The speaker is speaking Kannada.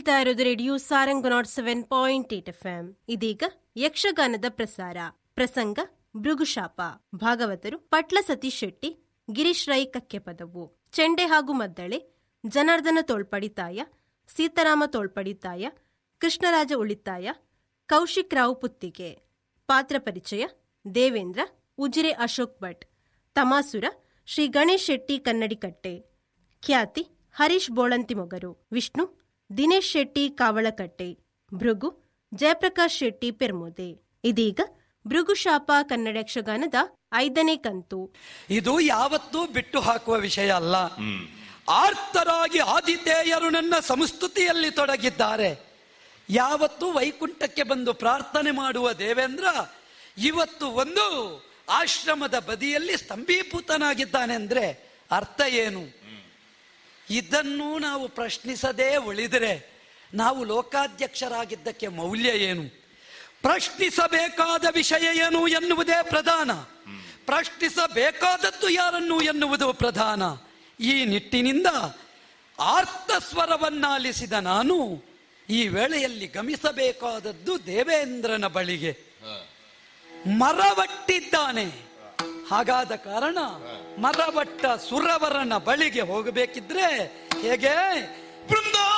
ಕೇಳ್ತಾ ಇರೋದು radio Sarang nought seven point eight F M ಇದೀಗ ಯಕ್ಷಗಾನದ ಪ್ರಸಾರ ಪ್ರಸಂಗ ಭೃಗುಶಾಪ ಭಾಗವತರು ಪಟ್ಲ ಸತೀಶ್ ಶೆಟ್ಟಿ ಗಿರೀಶ್ ರೈ ಕಕ್ಕೆಪದವು ಚೆಂಡೆ ಹಾಗೂ ಮದ್ದಳೆ ಜನಾರ್ದನ ತೋಳ್ಪಡಿತಾಯ ಸೀತಾರಾಮ ತೋಳ್ಪಡಿತಾಯ ಕೃಷ್ಣರಾಜ ಉಳಿತಾಯ ಕೌಶಿಕ್ ರಾವ್ ಪುತ್ತಿಗೆ ಪಾತ್ರ ಪರಿಚಯ ದೇವೇಂದ್ರ ಉಜಿರೆ ಅಶೋಕ್ ಭಟ್ ತಮಾಸುರ ಶ್ರೀ ಗಣೇಶ್ ಶೆಟ್ಟಿ ಕನ್ನಡಿಕಟ್ಟೆ ಖ್ಯಾತಿ ಹರೀಶ್ ಬೋಳಂತಿ ಮೊಗರು ವಿಷ್ಣು ದಿನೇಶ್ ಶೆಟ್ಟಿ ಕಾವಳಕಟ್ಟೆ ಭೃಗು ಜಯಪ್ರಕಾಶ್ ಶೆಟ್ಟಿ ಪೆರ್ಮುದೆ ಇದೀಗ ಭೃಗುಶಾಪ ಕನ್ನಡ ಯಕ್ಷಗಾನದ ಐದನೇ ಕಂತು ಇದು ಯಾವತ್ತೂ ಬಿಟ್ಟು ಹಾಕುವ ವಿಷಯ ಅಲ್ಲ ಆರ್ತರಾಗಿ ಆದಿತೇಯರು ನನ್ನ ಸಂಸ್ತುತಿಯಲ್ಲಿ ತೊಡಗಿದ್ದಾರೆ ಯಾವತ್ತೂ ವೈಕುಂಠಕ್ಕೆ ಬಂದು ಪ್ರಾರ್ಥನೆ ಮಾಡುವ ದೇವೇಂದ್ರ ಇವತ್ತು ಒಂದು ಆಶ್ರಮದ ಬದಿಯಲ್ಲಿ ಸ್ತಂಭೀಭೂತನಾಗಿದ್ದಾನೆ ಅಂದ್ರೆ ಅರ್ಥ ಏನು ಇದನ್ನು ನಾವು ಪ್ರಶ್ನಿಸದೇ ಉಳಿದರೆ ನಾವು ಲೋಕಾಧ್ಯಕ್ಷರಾಗಿದ್ದಕ್ಕೆ ಮೌಲ್ಯ ಏನು ಪ್ರಶ್ನಿಸಬೇಕಾದ ವಿಷಯ ಏನು ಎನ್ನುವುದೇ ಪ್ರಧಾನ ಪ್ರಶ್ನಿಸಬೇಕಾದದ್ದು ಯಾರನ್ನು ಎನ್ನುವುದು ಪ್ರಧಾನ ಈ ನಿಟ್ಟಿನಿಂದ ಆರ್ತಸ್ವರವನ್ನಾಲಿಸಿದ ನಾನು ಈ ವೇಳೆಯಲ್ಲಿ ಗಮಿಸಬೇಕಾದದ್ದು ದೇವೇಂದ್ರನ ಬಳಿಗೆ ಮರವಟ್ಟಿದ್ದಾನೆ ಹಾಗಾದ ಕಾರಣ ಮರವಟ್ಟ ಸುರವರನ ಬಳಿಗೆ ಹೋಗಬೇಕಿದ್ರೆ ಹೇಗೆ ಬೃಂದ